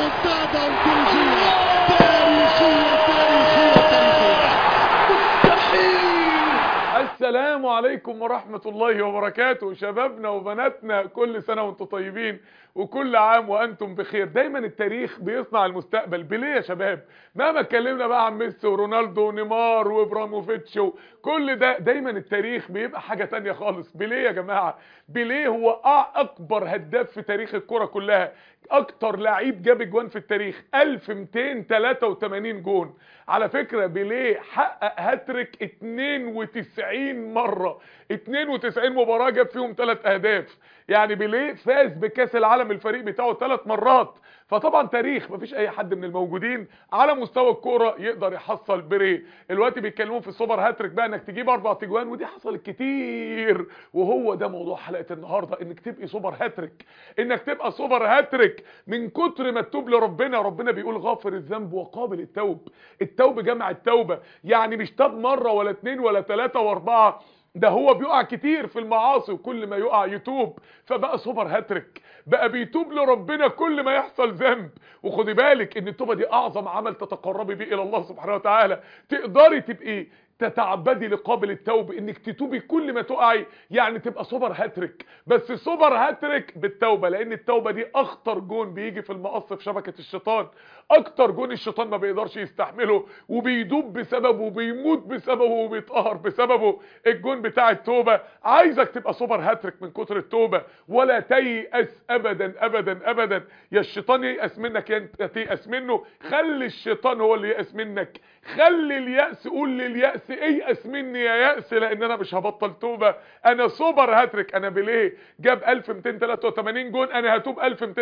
ريمونتادا تاريخية تاريخية تاريخية تاريخية السلام عليكم ورحمة الله وبركاته شبابنا وبناتنا كل سنة وانتم طيبين وكل عام وانتم بخير دايما التاريخ بيصنع المستقبل بليه يا شباب مهما اتكلمنا بقى عن ميسي ورونالدو ونيمار وابراموفيتش وكل ده دايما التاريخ بيبقى حاجة تانية خالص بليه يا جماعة بليه هو اكبر هداف في تاريخ الكرة كلها اكتر لعيب جاب اجوان في التاريخ 1283 جون على فكرة بيليه حقق هاتريك 92 مرة 92 مباراة جاب فيهم 3 اهداف يعني بيليه فاز بكاس العالم الفريق بتاعه 3 مرات فطبعا تاريخ مفيش اي حد من الموجودين على مستوى الكوره يقدر يحصل بريه الوقت بيتكلموا في السوبر هاتريك بقى انك تجيب اربع تجوان ودي حصلت كتير وهو ده موضوع حلقه النهارده انك تبقي سوبر هاتريك انك تبقى سوبر هاتريك من كتر ما تتوب لربنا ربنا بيقول غافر الذنب وقابل التوب التوب جمع التوبه يعني مش تاب مره ولا اتنين ولا تلاته واربعه ده هو بيقع كتير في المعاصي وكل ما يقع يتوب فبقى سوبر هاتريك بقى بيتوب لربنا كل ما يحصل ذنب وخدي بالك ان التوبه دي اعظم عمل تتقربي بيه الى الله سبحانه وتعالى تقدري تبقي تتعبدي لقابل التوب انك تتوبي كل ما تقعي يعني تبقى سوبر هاتريك بس سوبر هاتريك بالتوبه لان التوبه دي اخطر جون بيجي في المقص في شبكه الشيطان اكتر جون الشيطان ما بيقدرش يستحمله وبيدوب بسببه وبيموت بسببه وبيتقهر بسببه الجون بتاع التوبه عايزك تبقى سوبر هاتريك من كتر التوبه ولا تيأس ابدا ابدا ابدا يا الشيطان ييأس منك يا انت تيأس منه خلي الشيطان هو اللي ييأس منك خلي اليأس قول لليأس ايأس مني يا يأس لان انا مش هبطل توبه انا سوبر هاتريك انا بليه جاب 1283 جون انا هتوب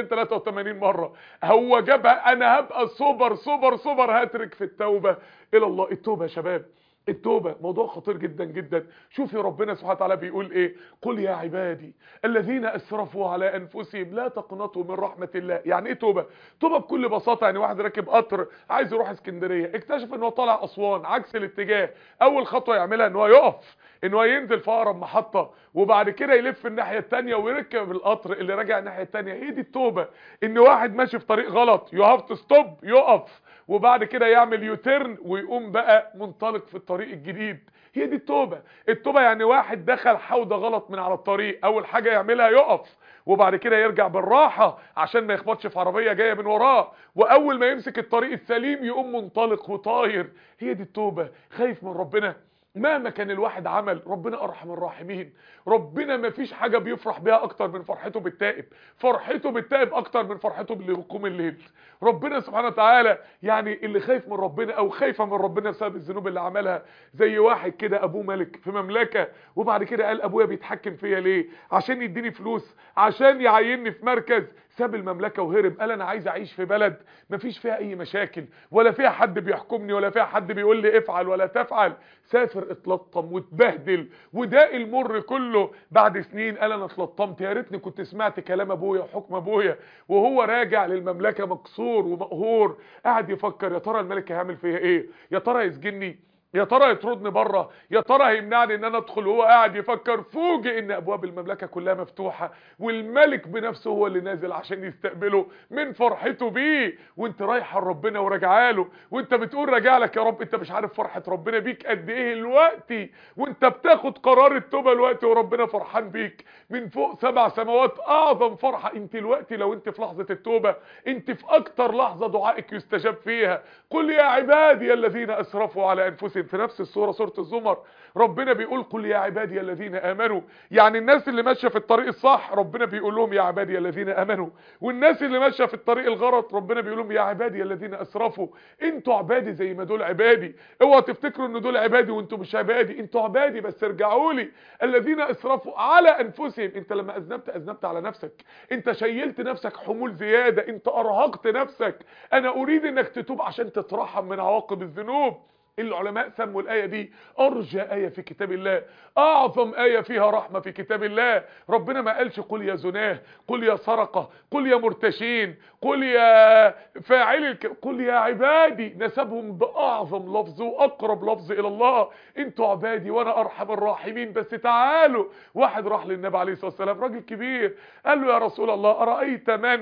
1283 مره هو جابها انا هبقى سوبر سوبر سوبر هاتريك في التوبه الى الله التوبه يا شباب التوبة موضوع خطير جدا جدا شوفي ربنا سبحانه وتعالى بيقول ايه قل يا عبادي الذين اسرفوا على انفسهم لا تقنطوا من رحمة الله يعني ايه توبة توبة بكل بساطة يعني واحد راكب قطر عايز يروح اسكندرية اكتشف ان هو طالع اسوان عكس الاتجاه اول خطوة يعملها ان هو يقف ان هو ينزل في اقرب محطة وبعد كده يلف الناحية التانية ويركب القطر اللي راجع الناحية التانية هي دي التوبة ان واحد ماشي في طريق غلط يو هاف تو ستوب يقف وبعد كده يعمل يوترن ويقوم بقى منطلق في الطريق الجديد هي دي التوبة التوبة يعني واحد دخل حوضة غلط من على الطريق اول حاجة يعملها يقف وبعد كده يرجع بالراحة عشان ما يخبطش في عربية جاية من وراه واول ما يمسك الطريق السليم يقوم منطلق وطاير هي دي التوبة خايف من ربنا مهما كان الواحد عمل ربنا ارحم الراحمين ربنا ما فيش حاجة بيفرح بيها اكتر من فرحته بالتائب فرحته بالتائب اكتر من فرحته بقوم الليل ربنا سبحانه وتعالى يعني اللي خايف من ربنا او خايفه من ربنا بسبب الذنوب اللي عملها زي واحد كده ابوه ملك في مملكه وبعد كده قال ابويا بيتحكم فيا ليه عشان يديني فلوس عشان يعيني في مركز ساب المملكه وهرب قال انا عايز اعيش في بلد مفيش فيها اي مشاكل ولا فيها حد بيحكمني ولا فيها حد بيقول لي افعل ولا تفعل سافر اتلطم واتبهدل وده المر كله بعد سنين قال انا اتلطمت يا ريتني كنت سمعت كلام ابويا وحكم ابويا وهو راجع للمملكه مكسور ومقهور قاعد يفكر يا ترى الملك هيعمل فيا ايه يا ترى يسجني يا ترى يطردني بره يا ترى هيمنعني ان انا ادخل وهو قاعد يفكر فوجئ ان ابواب المملكه كلها مفتوحه والملك بنفسه هو اللي نازل عشان يستقبله من فرحته بيه وانت رايحه لربنا وراجعه له وانت بتقول راجع لك يا رب انت مش عارف فرحه ربنا بيك قد ايه الوقت وانت بتاخد قرار التوبه الوقت وربنا فرحان بيك من فوق سبع سماوات اعظم فرحه انت الوقت لو انت في لحظه التوبه انت في اكتر لحظه دعائك يستجاب فيها قل يا عبادي الذين اسرفوا على انفسهم في نفس السورة سورة الزمر ربنا بيقول قل يا عبادي الذين امنوا يعني الناس اللي ماشيه في الطريق الصح ربنا بيقول لهم يا عبادي الذين امنوا والناس اللي ماشيه في الطريق الغلط ربنا بيقول لهم يا عبادي الذين اسرفوا انتوا عبادي زي ما دول عبادي اوعوا تفتكروا ان دول عبادي وانتوا مش عبادي انتوا عبادي بس ارجعوا لي الذين اسرفوا على انفسهم انت لما اذنبت اذنبت على نفسك انت شيلت نفسك حمول زياده انت ارهقت نفسك انا اريد انك تتوب عشان تترحم من عواقب الذنوب العلماء سموا الآية دي أرجى آية في كتاب الله أعظم آية فيها رحمة في كتاب الله ربنا ما قالش قل يا زناه قل يا سرقة قل يا مرتشين قل يا فاعل الك... قل يا عبادي نسبهم بأعظم لفظ وأقرب لفظ إلى الله انتوا عبادي وأنا أرحم الراحمين بس تعالوا واحد راح للنبي عليه الصلاة والسلام راجل كبير قال له يا رسول الله أرأيت من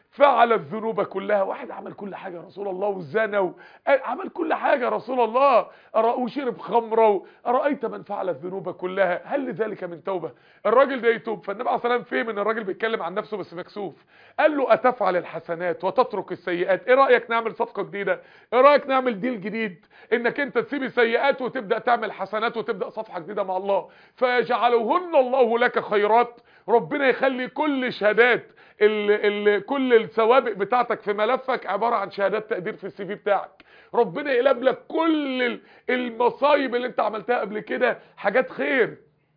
فعل الذنوب كلها واحد عمل كل حاجة يا رسول الله وزنى و... عمل كل حاجة يا رسول الله أرى- وشرب خمرة أرأيت من فعل الذنوب كلها هل لذلك من توبة الراجل ده يتوب فالنبي عليه الصلاة والسلام فهم ان الراجل بيتكلم عن نفسه بس مكسوف قال له أتفعل الحسنات وتترك السيئات ايه رأيك نعمل صفقة جديدة ايه رأيك نعمل ديل جديد انك انت تسيب السيئات وتبدأ تعمل حسنات وتبدأ صفحة جديدة مع الله فيجعلهن الله لك خيرات ربنا يخلي كل شهادات ال ال كل السوابق بتاعتك في ملفك عبارة عن شهادات تقدير في السي في بتاعك ربنا يقلب لك كل ال- المصايب اللي انت عملتها قبل كده حاجات خير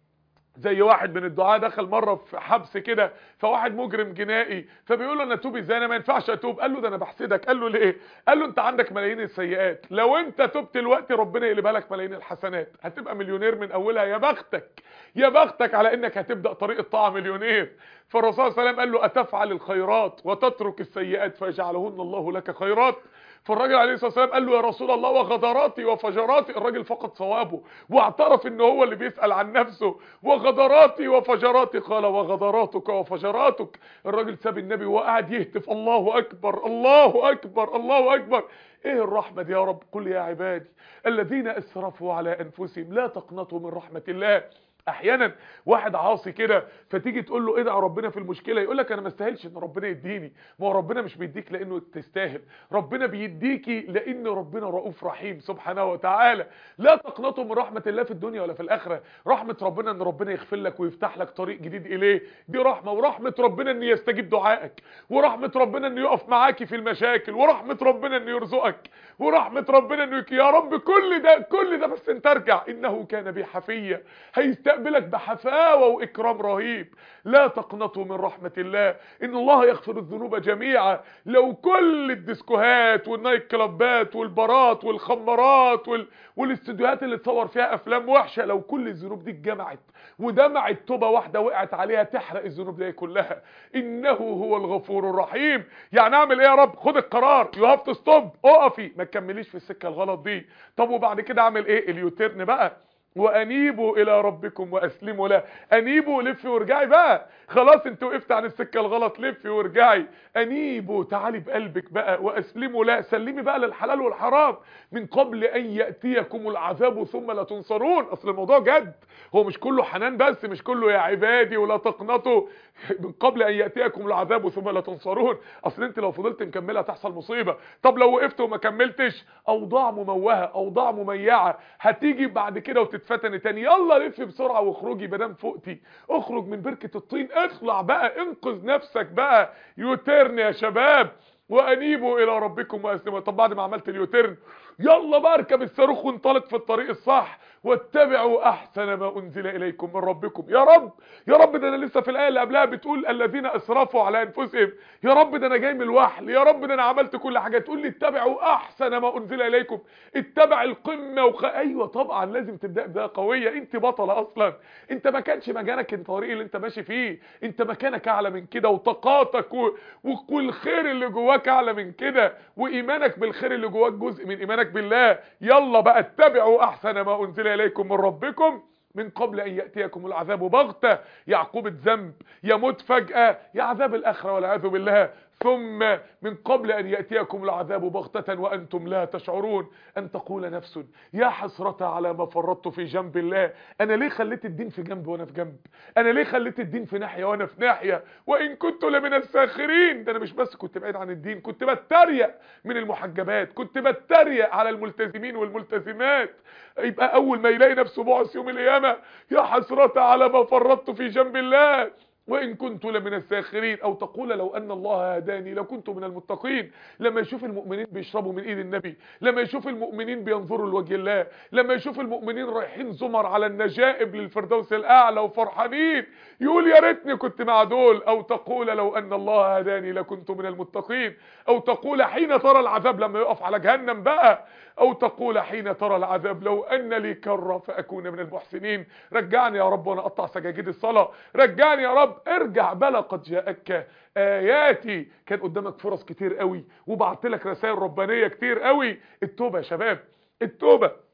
زي واحد من الدعاة دخل مرة في حبس كده فواحد مجرم جنائي فبيقول له انا اتوب ازاي انا ما ينفعش اتوب قال له ده انا بحسدك قال له ليه قال له انت عندك ملايين السيئات لو انت تبت دلوقتي ربنا يقلبها لك ملايين الحسنات هتبقى مليونير من اولها يا بختك يا بختك على انك هتبدا طريق الطاعه مليونير فالرسول صلى الله عليه وسلم قال له اتفعل الخيرات وتترك السيئات فيجعلهن الله لك خيرات فالراجل عليه الصلاه والسلام قال له يا رسول الله وغدراتي وفجراتي الراجل فقد صوابه واعترف ان هو اللي بيسال عن نفسه وغدراتي وفجراتي قال وغدراتك وفجراتك الراجل ساب النبي وقعد يهتف الله اكبر الله اكبر الله اكبر ايه الرحمه دي يا رب قل يا عبادي الذين اسرفوا على انفسهم لا تقنطوا من رحمه الله احيانا واحد عاصي كده فتيجي تقول له ادعي ربنا في المشكله يقول لك انا ما استاهلش ان ربنا يديني ما هو ربنا مش بيديك لانه تستاهل ربنا بيديكي لان ربنا رؤوف رحيم سبحانه وتعالى لا تقنطوا من رحمه الله في الدنيا ولا في الاخره رحمه ربنا ان ربنا يغفر لك ويفتح لك طريق جديد اليه دي رحمه ورحمه ربنا ان يستجيب دعائك ورحمه ربنا انه يقف معاكي في المشاكل ورحمه ربنا انه يرزقك ورحمه ربنا انه يك- يا رب كل ده كل ده بس انت ارجع انه كان بي حفيا هيستقبلك بحفاوه واكرام رهيب لا تقنطوا من رحمه الله ان الله يغفر الذنوب جميعا لو كل الديسكوهات والنايت كلابات والبارات والخمارات وال... والاستديوهات اللي تصور فيها افلام وحشه لو كل الذنوب دي اتجمعت ودمعت توبه واحده وقعت عليها تحرق الذنوب دي كلها انه هو الغفور الرحيم يعني اعمل ايه يا رب خد القرار يو هاف تو ستوب اقفي ما تكمليش في السكه الغلط دي طب وبعد كده اعمل ايه اليوتيرن بقى وانيبوا الى ربكم واسلموا له انيبوا لفي وارجعي بقى خلاص انت وقفت عن السكه الغلط لفي وارجعي انيبوا تعالي بقلبك بقى واسلموا له سلمي بقى للحلال والحرام من قبل ان ياتيكم العذاب ثم لا تنصرون اصل الموضوع جد هو مش كله حنان بس مش كله يا عبادي ولا تقنطوا من قبل ان ياتيكم العذاب ثم لا تنصرون اصل انت لو فضلت مكمله هتحصل مصيبه طب لو وقفت وما كملتش اوضاع مموهه اوضاع مميعه هتيجي بعد كده وتتفتني تاني يلا لفي بسرعه واخرجي مدام فوقتي اخرج من بركه الطين اطلع بقى انقذ نفسك بقى يوتيرن يا شباب وانيبوا الى ربكم واسلموا طب بعد ما عملت اليوتيرن يلا بقى اركب الصاروخ وانطلق في الطريق الصح واتبعوا احسن ما انزل اليكم من ربكم يا رب يا رب ده انا لسه في الايه اللي قبلها بتقول الذين اسرفوا على انفسهم يا رب ده انا جاي من الوحل يا رب ده انا عملت كل حاجه تقول لي اتبعوا احسن ما انزل اليكم اتبع القمه وخ... ايوه طبعا لازم تبدا بدايه قويه انت بطله اصلا انت ما كانش مكانك الطريق اللي انت ماشي فيه انت مكانك اعلى من كده وطاقاتك و... و... والخير اللي جواك اعلى من كده وايمانك بالخير اللي جواك جزء من ايمانك بالله يلا بقى اتبعوا احسن ما انزل اليكم من ربكم من قبل ان ياتيكم العذاب بغته يا عقوبه ذنب يموت فجاه يا عذاب الاخره والعياذ بالله ثم من قبل ان ياتيكم العذاب بغته وانتم لا تشعرون ان تقول نفس يا حسرة على ما فرطت في جنب الله انا ليه خليت الدين في جنب وانا في جنب انا ليه خليت الدين في ناحيه وانا في ناحيه وان كنت لمن الساخرين ده انا مش بس كنت بعيد عن الدين كنت بتريق من المحجبات كنت بتريق على الملتزمين والملتزمات يبقى اول ما يلاقي نفسه بعث يوم القيامه يا حسرة على ما فرطت في جنب الله وإن كنت لمن الساخرين أو تقول لو أن الله هداني لكنت من المتقين لما يشوف المؤمنين بيشربوا من إيد النبي لما يشوف المؤمنين بينظروا لوجه الله لما يشوف المؤمنين رايحين زمر على النجائب للفردوس الأعلى وفرحانين يقول يا ريتني كنت مع دول أو تقول لو أن الله هداني لكنت من المتقين أو تقول حين ترى العذاب لما يقف على جهنم بقى أو تقول حين ترى العذاب لو أن لي كرة فأكون من المحسنين رجعني يا رب وأنا أقطع سجاجيد الصلاة رجعني يا رب ارجع بلا قد جاءك آياتي كان قدامك فرص كتير قوي وبعت لك رسائل ربانية كتير قوي التوبة يا شباب التوبة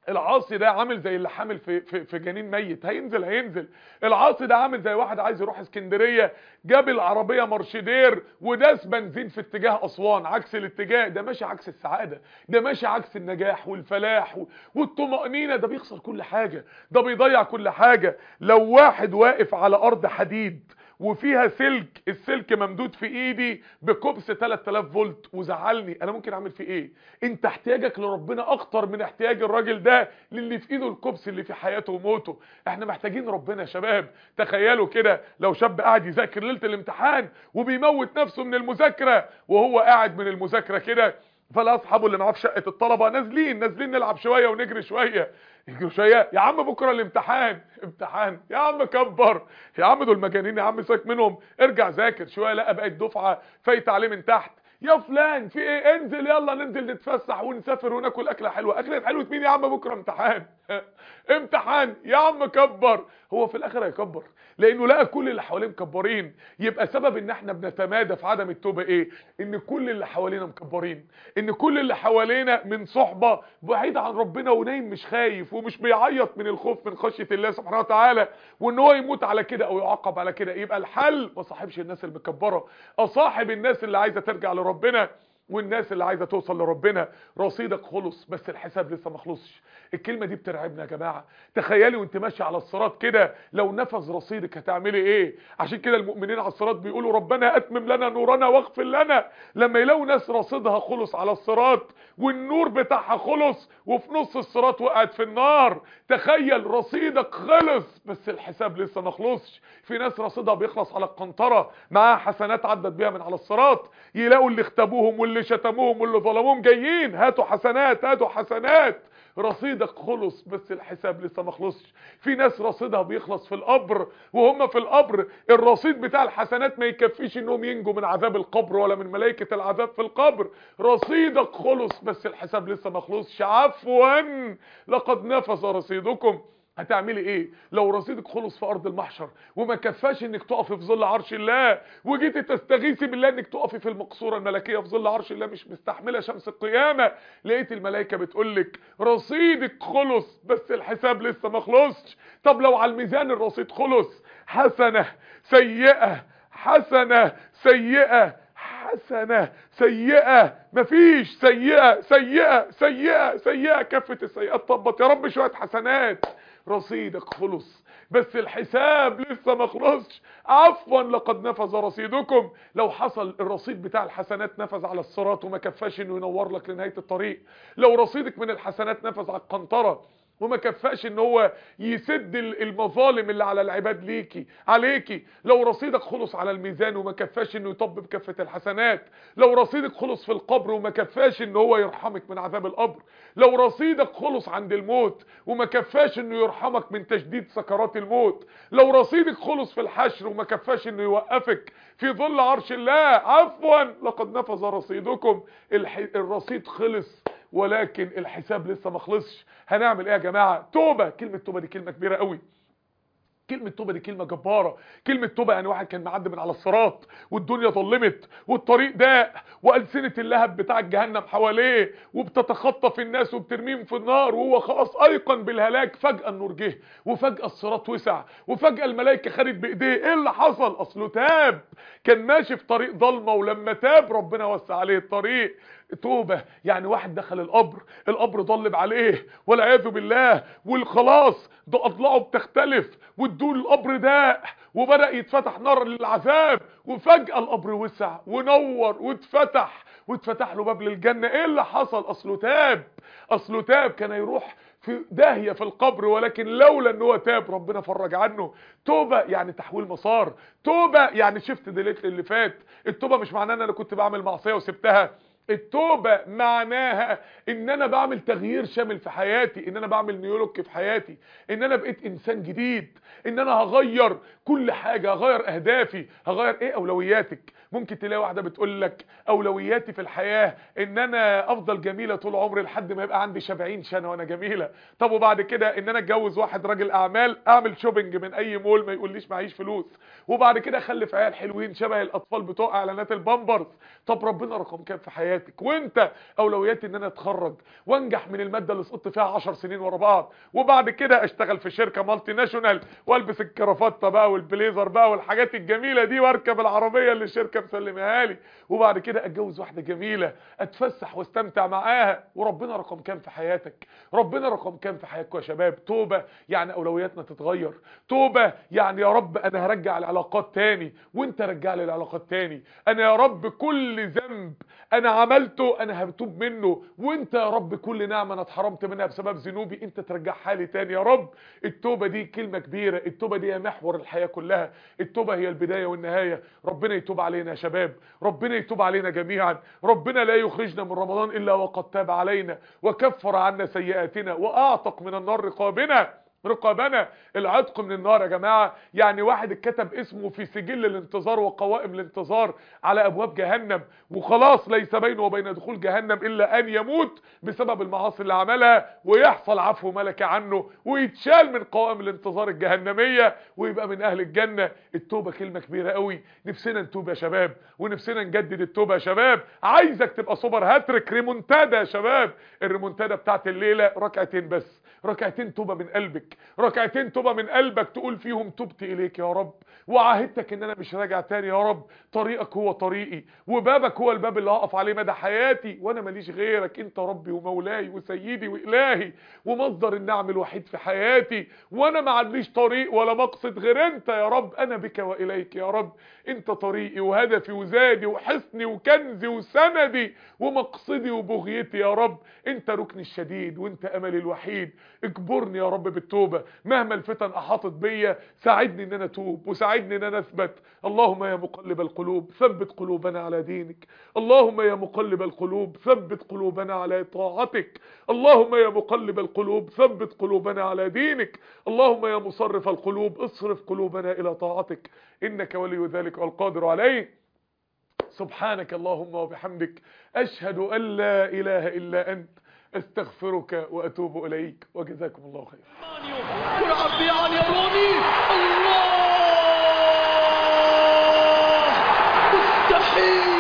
العاصي ده عامل زي اللي حامل في, في, في جنين ميت هينزل هينزل العاصي ده عامل زي واحد عايز يروح اسكندريه جاب العربيه مرشدير وداس بنزين في اتجاه اسوان عكس الاتجاه ده ماشي عكس السعاده ده ماشي عكس النجاح والفلاح و- والطمانينه ده بيخسر كل حاجه ده بيضيع كل حاجه لو واحد واقف على ارض حديد وفيها سلك السلك ممدود في ايدي بكبس 3000 فولت وزعلني انا ممكن اعمل فيه ايه انت احتياجك لربنا اكتر من احتياج الراجل ده للي في ايده الكبس اللي في حياته وموته احنا محتاجين ربنا يا شباب تخيلوا كده لو شاب قاعد يذاكر ليله الامتحان وبيموت نفسه من المذاكره وهو قاعد من المذاكره كده فلا اصحابه اللي معاه في شقه الطلبه نازلين نازلين نلعب شويه ونجري شويه يجروا شويه يا عم بكره الامتحان امتحان يا عم كبر يا عم دول مجانين يا عم ساك منهم ارجع ذاكر شويه لقى بقت دفعه فايت عليه من تحت يا فلان في ايه انزل يلا ننزل نتفسح ونسافر وناكل اكله حلوه اكله حلوه مين يا عم بكره امتحان امتحان يا عم كبر هو في الاخر هيكبر لانه لقى كل اللي حواليه مكبرين يبقى سبب ان احنا بنتمادى في عدم التوبه ايه ان كل اللي حوالينا مكبرين ان كل اللي حوالينا من صحبه بعيد عن ربنا ونايم مش خايف ومش بيعيط من الخوف من خشيه الله سبحانه وتعالى وان هو يموت على كده او يعاقب على كده يبقى الحل ما صاحبش الناس المكبره اصاحب الناس اللي عايزه ترجع لربنا والناس اللي عايزه توصل لربنا رصيدك خلص بس الحساب لسه ما خلصش الكلمه دي بترعبنا يا جماعه تخيلي وانت ماشي على الصراط كده لو نفذ رصيدك هتعملي ايه عشان كده المؤمنين على الصراط بيقولوا ربنا اتمم لنا نورنا واغفر لنا لما يلاقوا ناس رصيدها خلص على الصراط والنور بتاعها خلص وفي نص الصراط وقعت في النار تخيل رصيدك خلص بس الحساب لسه ما خلصش في ناس رصيدها بيخلص على القنطره معاها حسنات عدت بيها من على الصراط يلاقوا اللي اختبوهم واللي شتموهم واللي ظلموهم جايين هاتوا حسنات هاتوا حسنات رصيدك خلص بس الحساب لسه ما خلصش في ناس رصيدها بيخلص في القبر وهم في القبر الرصيد بتاع الحسنات ما يكفيش انهم ينجوا من عذاب القبر ولا من ملائكة العذاب في القبر رصيدك خلص بس الحساب لسه ما خلصش عفوا لقد نفذ رصيدكم هتعملي ايه لو رصيدك خلص في ارض المحشر وما كفاش انك تقفي في ظل عرش الله وجيتي تستغيثي بالله انك تقفي في المقصوره الملكيه في ظل عرش الله مش مستحمله شمس القيامه لقيت الملائكه بتقولك رصيدك خلص بس الحساب لسه ما خلصش طب لو على الميزان الرصيد خلص حسنه سيئه حسنه سيئه حسنة سيئة مفيش سيئة سيئة سيئة سيئة كفة السيئات طبت يا رب شوية حسنات رصيدك خلص بس الحساب لسه ما خلصش عفوا لقد نفذ رصيدكم لو حصل الرصيد بتاع الحسنات نفذ على الصراط وما كفاش انه ينور لك لنهاية الطريق لو رصيدك من الحسنات نفذ على القنطرة وما كفاش ان هو يسد المظالم اللي على العباد ليكي عليكي لو رصيدك خلص على الميزان وما كفاش انه يطبب كفة الحسنات لو رصيدك خلص في القبر وما كفاش ان هو يرحمك من عذاب القبر لو رصيدك خلص عند الموت وما كفاش انه يرحمك من تشديد سكرات الموت لو رصيدك خلص في الحشر وما كفاش انه يوقفك في ظل عرش الله عفوا لقد نفذ رصيدكم الح... الرصيد خلص ولكن الحساب لسه ما خلصش هنعمل ايه يا جماعه توبه كلمه توبه دي كلمه كبيره قوي كلمة توبة دي كلمة جبارة كلمة توبة يعني واحد كان معدي من على الصراط والدنيا ظلمت والطريق ضاق وألسنة اللهب بتاع الجهنم حواليه وبتتخطف الناس وبترميهم في النار وهو خلاص أيقن بالهلاك فجأة النور جه وفجأة الصراط وسع وفجأة الملائكة خدت بإيديه ايه اللي حصل أصله تاب كان ماشي في طريق ضلمة ولما تاب ربنا وسع عليه الطريق توبة يعني واحد دخل القبر القبر ضلب عليه والعياذ بالله والخلاص ده اضلاعه بتختلف والدول القبر ضاق وبدأ يتفتح نار للعذاب وفجأة القبر وسع ونور واتفتح واتفتح له باب للجنة ايه اللي حصل اصله تاب اصله تاب كان يروح في داهية في القبر ولكن لولا ان هو تاب ربنا فرج عنه توبة يعني تحويل مسار توبة يعني شفت ديليت اللي فات التوبة مش معناه ان انا كنت بعمل معصية وسبتها التوبة معناها ان انا بعمل تغيير شامل في حياتي ان انا بعمل نيولوك في حياتي ان انا بقيت انسان جديد ان انا هغير كل حاجة هغير اهدافي هغير ايه اولوياتك ممكن تلاقي واحدة بتقول لك اولوياتي في الحياة ان انا افضل جميلة طول عمري لحد ما يبقى عندي 70 سنة وانا جميلة طب وبعد كده ان انا اتجوز واحد راجل اعمال اعمل شوبينج من اي مول ما يقوليش معيش فلوس وبعد كده اخلف عيال حلوين شبه الاطفال بتوع اعلانات البامبرز طب ربنا رقم كام في حياتي حياتك وانت اولوياتي ان انا اتخرج وانجح من الماده اللي سقطت فيها 10 سنين ورا بعض وبعد كده اشتغل في شركه مالتي ناشونال والبس الكرافته بقى والبليزر بقى والحاجات الجميله دي واركب العربيه اللي الشركه مسلمها لي وبعد كده اتجوز واحده جميله اتفسح واستمتع معاها وربنا رقم كام في حياتك ربنا رقم كام في حياتكم يا شباب توبه يعني اولوياتنا تتغير توبه يعني يا رب انا هرجع العلاقات تاني وانت رجع لي العلاقات تاني انا يا رب كل ذنب انا عملته انا هتوب منه وانت يا رب كل نعمه انا اتحرمت منها بسبب ذنوبي انت ترجعها لي تاني يا رب التوبه دي كلمه كبيره التوبه دي هي محور الحياه كلها التوبه هي البدايه والنهايه ربنا يتوب علينا يا شباب ربنا يتوب علينا جميعا ربنا لا يخرجنا من رمضان الا وقد تاب علينا وكفر عنا سيئاتنا واعتق من النار رقابنا رقابنا العتق من النار يا جماعة يعني واحد اتكتب اسمه في سجل الانتظار وقوائم الانتظار على ابواب جهنم وخلاص ليس بينه وبين دخول جهنم الا ان يموت بسبب المعاصي اللي عملها ويحصل عفو ملكي عنه ويتشال من قوائم الانتظار الجهنمية ويبقى من اهل الجنة التوبة كلمة كبيرة قوي نفسنا نتوب يا شباب ونفسنا نجدد التوبة يا شباب عايزك تبقى سوبر هاتريك ريمونتادا يا شباب الريمونتادا بتاعت الليلة ركعتين بس ركعتين توبة من قلبك ركعتين توبة من قلبك تقول فيهم تبت إليك يا رب وعاهدتك ان انا مش راجع تاني يا رب طريقك هو طريقي وبابك هو الباب اللي هقف عليه مدى حياتي وانا ماليش غيرك انت ربي ومولاي وسيدي والهي ومصدر النعم الوحيد في حياتي وانا ما عنديش طريق ولا مقصد غير انت يا رب انا بك واليك يا رب انت طريقي وهدفي وزادي وحصني وكنزي وسندي ومقصدي وبغيتي يا رب انت ركني الشديد وانت املي الوحيد اجبرني يا رب بالتوبة مهما الفتن احاطت بيا ساعدني ان انا اتوب وساعدني ان انا اثبت اللهم يا مقلب القلوب ثبت قلوبنا على دينك اللهم يا مقلب القلوب ثبت قلوبنا على طاعتك اللهم يا مقلب القلوب ثبت قلوبنا على دينك اللهم يا مصرف القلوب اصرف قلوبنا الى طاعتك انك ولي ذلك والقادر عليه سبحانك اللهم وبحمدك اشهد ان لا اله الا انت استغفرك واتوب اليك وجزاكم الله خير يلعب بيان يا روني الله مستحيل